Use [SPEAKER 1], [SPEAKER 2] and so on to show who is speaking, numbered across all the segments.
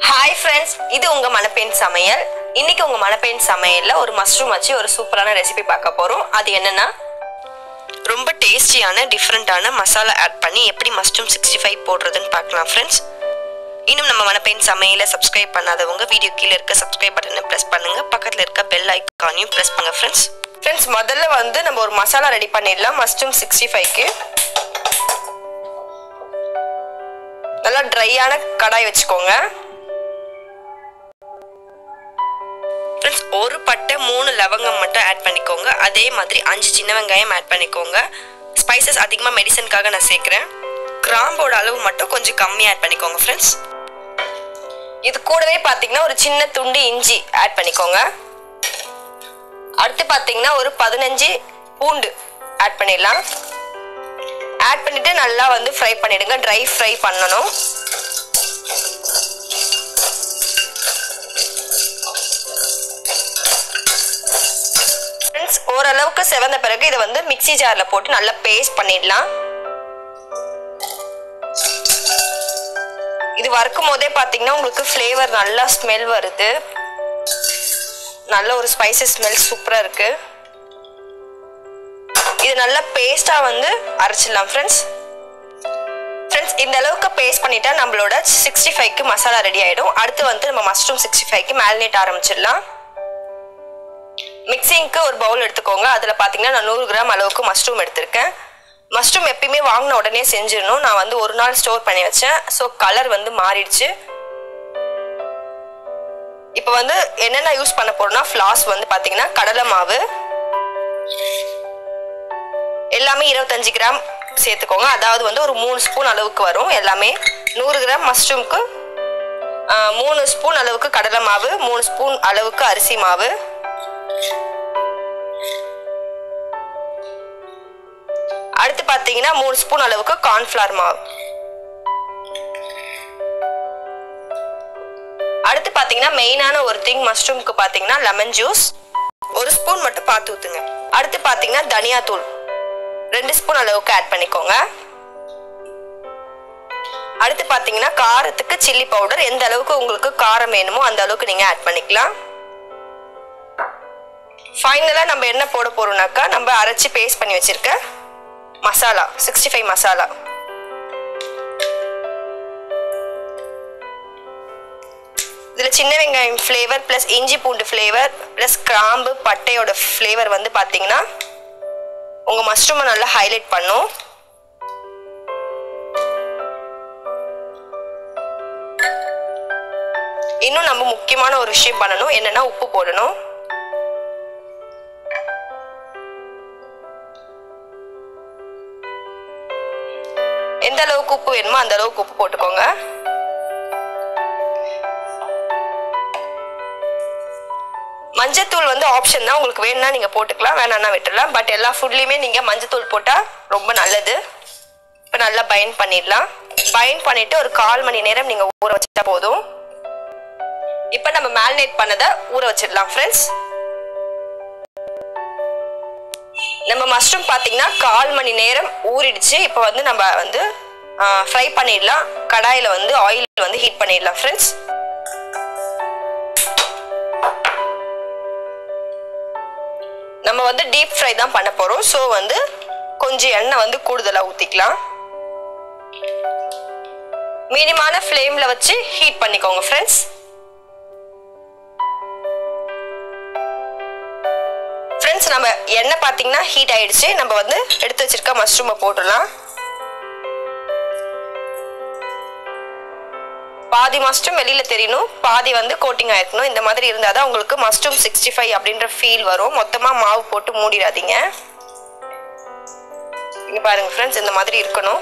[SPEAKER 1] hi friends இது உங்க மணப்பெண் சமையல் இன்னைக்கு உங்க மணப்பெண் சமையல்ல ஒரு மஷ்ரூம் வச்சு ஒரு சூப்பரான ரெசிபி பார்க்க போறோம் அது என்னன்னா ரொம்ப டேஸ்டியான டிஃப்ரெண்ட்டான மசாலா ஆட் பண்ணி எப்படி மஷ்ரூம் சிக்ஸ்டி ஃபைவ் போடுறதுன்னு பார்க்கலாம் ஃப்ரெண்ட்ஸ் இன்னும் நம்ம மணப்பெண் சமையலை சப்ஸ்கிரைப் பண்ணாதவங்க வீடியோ கீழே இருக்க சப்ஸ்கிரைப் பட்டனை ப்ரெஸ் பண்ணுங்க பக்கத்தில் இருக்க பெல் ஐக்கானையும் ப்ரெஸ் பண்ணுங்க ஃப்ரெண்ட்ஸ் ஃப்ரெண்ட்ஸ் முதல்ல வந்து நம்ம ஒரு மசாலா ரெடி பண்ணிடலாம் மஷ்ரூம் சிக்ஸ்டி ஃபைவ்க்கு நல்லா ட்ரையான கடாய் வச்சுக்கோங்க ஃப்ரெண்ட்ஸ் ஒரு பட்டை மூணு லவங்கம் மட்டும் ஆட் பண்ணிக்கோங்க அதே மாதிரி அஞ்சு சின்ன வெங்காயம் ஆட் பண்ணிக்கோங்க ஸ்பைசஸ் அதிகமாக மெடிசனுக்காக நான் சேர்க்குறேன் கிராம்போட அளவு மட்டும் கொஞ்சம் கம்மி ஆட் பண்ணிக்கோங்க ஃப்ரெண்ட்ஸ் இது கூடவே பார்த்தீங்கன்னா ஒரு சின்ன துண்டு இஞ்சி ஆட் பண்ணிக்கோங்க அடுத்து பார்த்தீங்கன்னா ஒரு பதினஞ்சு பூண்டு ஆட் பண்ணிடலாம் ஆட் பண்ணிட்டு நல்லா வந்து ஃப்ரை பண்ணிடுங்க ட்ரை ஃப்ரை பண்ணணும் ஃப்ரெண்ட்ஸ் ஓரளவுக்கு செவந்த பிறகு இதை வந்து மிக்ஸி ஜாரில் போட்டு நல்லா பேஸ்ட் பண்ணிடலாம் இது வறுக்கும் போதே பார்த்தீங்கன்னா உங்களுக்கு ஃப்ளேவர் நல்லா ஸ்மெல் வருது நல்ல ஒரு ஸ்பைசஸ் ஸ்மெல் சூப்பராக இருக்கு இது நல்லா பேஸ்ட்டாக வந்து அரைச்சிடலாம் ஃப்ரெண்ட்ஸ் ஃப்ரெண்ட்ஸ் இந்த அளவுக்கு பேஸ்ட் பண்ணிட்டா நம்மளோட சிக்ஸ்டி ஃபைவ்க்கு மசாலா ரெடி ஆகிடும் அடுத்து வந்து நம்ம மஷ்ரூம் சிக்ஸ்டி ஃபைவ்க்கு மேரினேட் ஆரம்பிச்சிடலாம் மிக்சிங்க்கு ஒரு பவுல் எடுத்துக்கோங்க அதில் பார்த்தீங்கன்னா நான் நூறு கிராம் அளவுக்கு மஷ்ரூம் எடுத்திருக்கேன் மஷ்ரூம் எப்பயுமே வாங்கின உடனே செஞ்சிடணும் நான் வந்து ஒரு நாள் ஸ்டோர் பண்ணி வச்சேன் ஸோ கலர் வந்து மாறிடுச்சு இப்போ வந்து என்னென்ன யூஸ் பண்ண போறோம்னா ஃப்ளாஸ் வந்து பார்த்தீங்கன்னா கடலை மாவு எல்லாமே இருபத்தஞ்சு கிராம் சேர்த்துக்கோங்க அதாவது வந்து ஒரு மூணு ஸ்பூன் அளவுக்கு வரும் எல்லாமே நூறு கிராம் மஷ்ரூம்க்கு மூணு ஸ்பூன் அளவுக்கு கடலை மாவு மூணு ஸ்பூன் அளவுக்கு அரிசி மாவு அடுத்து பார்த்தீங்கன்னா மூணு ஸ்பூன் அளவுக்கு கார்ன்ஃப்ளவர் மாவு அடுத்து பார்த்தீங்கன்னா மெயினான ஒரு திங் மஷ்ரூம்க்கு பார்த்தீங்கன்னா லெமன் ஜூஸ் ஒரு ஸ்பூன் மட்டும் பார்த்து ஊற்றுங்க அடுத்து பார்த்தீங்கன்னா தனியாத்தூள் ரெண்டு ஸ்பூன் அளவுக்கு ஆட் பண்ணிக்கோங்க அடுத்து பார்த்தீங்கன்னா காரத்துக்கு சில்லி பவுடர் எந்த அளவுக்கு உங்களுக்கு காரம் வேணுமோ அந்த அளவுக்கு நீங்கள் ஆட் பண்ணிக்கலாம் ஃபைனலாக நம்ம என்ன போட போகிறோம்னாக்கா நம்ம அரைச்சி பேஸ்ட் பண்ணி வச்சுருக்க மசாலா சிக்ஸ்டி ஃபைவ் மசாலா இதில் சின்ன வெங்காயம் ஃப்ளேவர் ப்ளஸ் இஞ்சி பூண்டு ஃப்ளேவர் ப்ளஸ் கிராம்பு பட்டையோட ஃப்ளேவர் வந்து பார்த்தீங்கன்னா உங்கள் மஷ்ரூமை நல்லா ஹைலைட் பண்ணும் இன்னும் நம்ம முக்கியமான ஒரு விஷயம் பண்ணணும் என்னன்னா உப்பு போடணும் எந்த அளவுக்கு உப்பு வேணுமோ அந்த அளவுக்கு உப்பு போட்டுக்கோங்க மஞ்சத்தூள் வந்து ஆப்ஷன் தான் உங்களுக்கு வேணும்னா நீங்கள் போட்டுக்கலாம் வேணாம்னா விட்டுடலாம் பட் எல்லா ஃபுட்லேயுமே நீங்கள் மஞ்சத்தூள் போட்டால் ரொம்ப நல்லது இப்போ நல்லா பைண்ட் பண்ணிடலாம் பைண்ட் பண்ணிவிட்டு ஒரு கால் மணி நேரம் நீங்கள் ஊற வச்சுட்டா போதும் இப்போ நம்ம மேரினேட் பண்ணதை ஊற வச்சிடலாம் ஃப்ரெண்ட்ஸ் நம்ம மஷ்ரூம் பார்த்தீங்கன்னா கால் மணி நேரம் ஊறிடுச்சு இப்போ வந்து நம்ம வந்து ஃப்ரை பண்ணிடலாம் கடாயில் வந்து ஆயில் வந்து ஹீட் பண்ணிடலாம் ஃப்ரெண்ட்ஸ் நம்ம வந்து டீப் ஃப்ரை தான் பண்ண போகிறோம் ஸோ வந்து கொஞ்சம் எண்ணெய் வந்து கூடுதலாக ஊற்றிக்கலாம் மீடியமான ஃப்ளேமில் வச்சு ஹீட் பண்ணிக்கோங்க ஃப்ரெண்ட்ஸ் ஃப்ரெண்ட்ஸ் நம்ம எண்ணெய் பார்த்தீங்கன்னா ஹீட் ஆயிடுச்சு நம்ம வந்து எடுத்து வச்சிருக்க மஷ்ரூமை போட்டுடலாம் பாதி மஷ்ரூம் வெளியில தெரியணும் பாதி வந்து கோட்டிங் ஆயிருக்கணும் இந்த மாதிரி இருந்தால் தான் உங்களுக்கு மஷ்ரூம் சிக்ஸ்டி ஃபைவ் அப்படின்ற ஃபீல் வரும் மொத்தமாக மாவு போட்டு மூடிடாதீங்க இங்க பாருங்க ஃப்ரெண்ட்ஸ் இந்த மாதிரி இருக்கணும்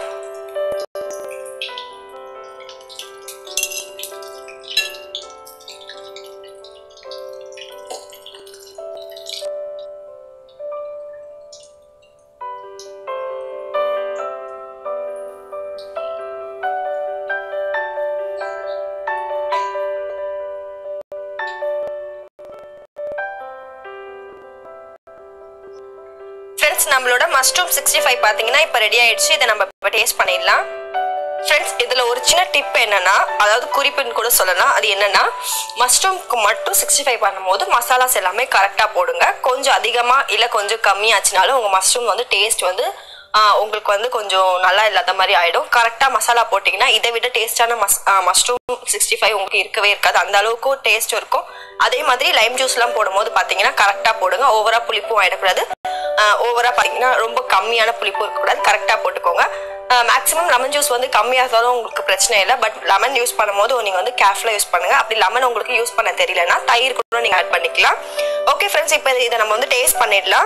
[SPEAKER 1] ஃப்ரெண்ட்ஸ் நம்மளோட மஷ்ரூம் சிக்ஸ்டி ஃபைவ் பார்த்தீங்கன்னா இப்போ ரெடி ஆயிடுச்சு இதை நம்ம இப்போ டேஸ்ட் பண்ணிடலாம் ஃப்ரெண்ட்ஸ் இதில் ஒரு சின்ன டிப் என்னன்னா அதாவது குறிப்புன்னு கூட சொல்லலாம் அது என்னன்னா மஷ்ரூம்க்கு மட்டும் சிக்ஸ்டி ஃபைவ் பண்ணும்போது மசாலாஸ் எல்லாமே கரெக்டாக போடுங்க கொஞ்சம் அதிகமாக இல்லை கொஞ்சம் கம்மியாச்சுனாலும் உங்கள் மஷ்ரூம் வந்து டேஸ்ட் வந்து ஆஹ், உங்களுக்கு வந்து கொஞ்சம் நல்லா இல்லாத மாதிரி ஆகிடும் கரெக்டாக மசாலா போட்டிங்கன்னா இதை விட டேஸ்டான மஸ் மஷ்ரூம் சிக்ஸ்டி ஃபைவ் உங்களுக்கு இருக்கவே இருக்காது அந்த அளவுக்கு டேஸ்ட் இருக்கும் அதே மாதிரி லைம் ஜூஸ்லாம் போடும்போது பார்த்தீங்கன்னா கரெக்டாக போடுங்க ஓவராக புளிப்பும் ஆகிடக்கூடாது ஓவராக பார்த்தீங்கன்னா ரொம்ப கம்மியான புளிப்பும் இருக்கக்கூடாது கரெக்டாக போட்டுக்கோங்க மேக்ஸிமம் லெமன் ஜூஸ் வந்து கம்மியாக இருந்தாலும் உங்களுக்கு பிரச்சனை இல்லை பட் லெமன் யூஸ் பண்ணும்போது நீங்கள் வந்து கேர்ஃபுல்லாக யூஸ் பண்ணுங்க அப்படி லெமன் உங்களுக்கு யூஸ் பண்ண தெரியலனா தயிர் கூட நீங்கள் ஆட் பண்ணிக்கலாம் ஓகே ஃப்ரெண்ட்ஸ் இப்போ இதை நம்ம வந்து டேஸ்ட் பண்ணிடலாம்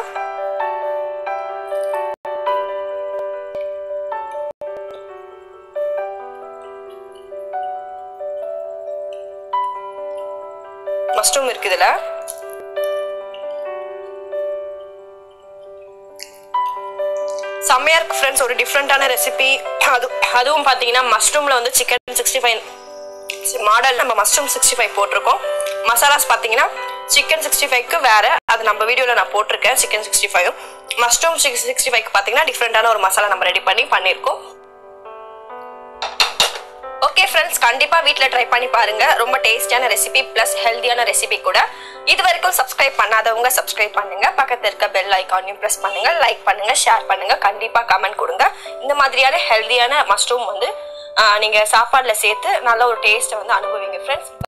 [SPEAKER 1] மஷ்ரூம் இருக்கு இதுல செம்மையா இருக்கு ஃப்ரெண்ட்ஸ் ஒரு டிஃப்ரெண்டான ரெசிபி அது அதுவும் பார்த்தீங்கன்னா மஷ்ரூமில் வந்து சிக்கன் சிக்ஸ்டி ஃபைவ் மாடல் நம்ம மஷ்ரூம் சிக்ஸ்டி ஃபைவ் போட்டிருக்கோம் மசாலாஸ் பார்த்தீங்கன்னா சிக்கன் சிக்ஸ்டி ஃபைவ்க்கு வேற அது நம்ம வீடியோவில் நான் போட்டிருக்கேன் chicken sixty five mushroom six sixty ஃபைவ்க்கு பார்த்தீங்கன்னா டிஃப்ரெண்டான ஒரு மசாலா நம்ம ரெடி பண்ணி பண்ணியிருக்கோம் ஓகே ஃப்ரெண்ட்ஸ் கண்டிப்பாக வீட்டில் ட்ரை பண்ணி பாருங்க ரொம்ப டேஸ்டியான ரெசிபி ப்ளஸ் ஹெல்த்தியான ரெசிபி கூட இது வரைக்கும் சப்ஸ்கிரைப் பண்ணாதவங்க சப்ஸ்கிரைப் பண்ணுங்க பக்கத்தில் இருக்க பெல் ஐக்கானையும் ப்ரெஸ் பண்ணுங்க லைக் பண்ணுங்க ஷேர் பண்ணுங்க கண்டிப்பாக கமெண்ட் கொடுங்க இந்த மாதிரியான ஹெல்த்தியான மஷ்ரூம் வந்து ஆஹ், நீங்க சாப்பாடுல சேர்த்து நல்ல ஒரு டேஸ்ட்டை வந்து அனுபவிங்க ஃப்ரெண்ட்ஸ்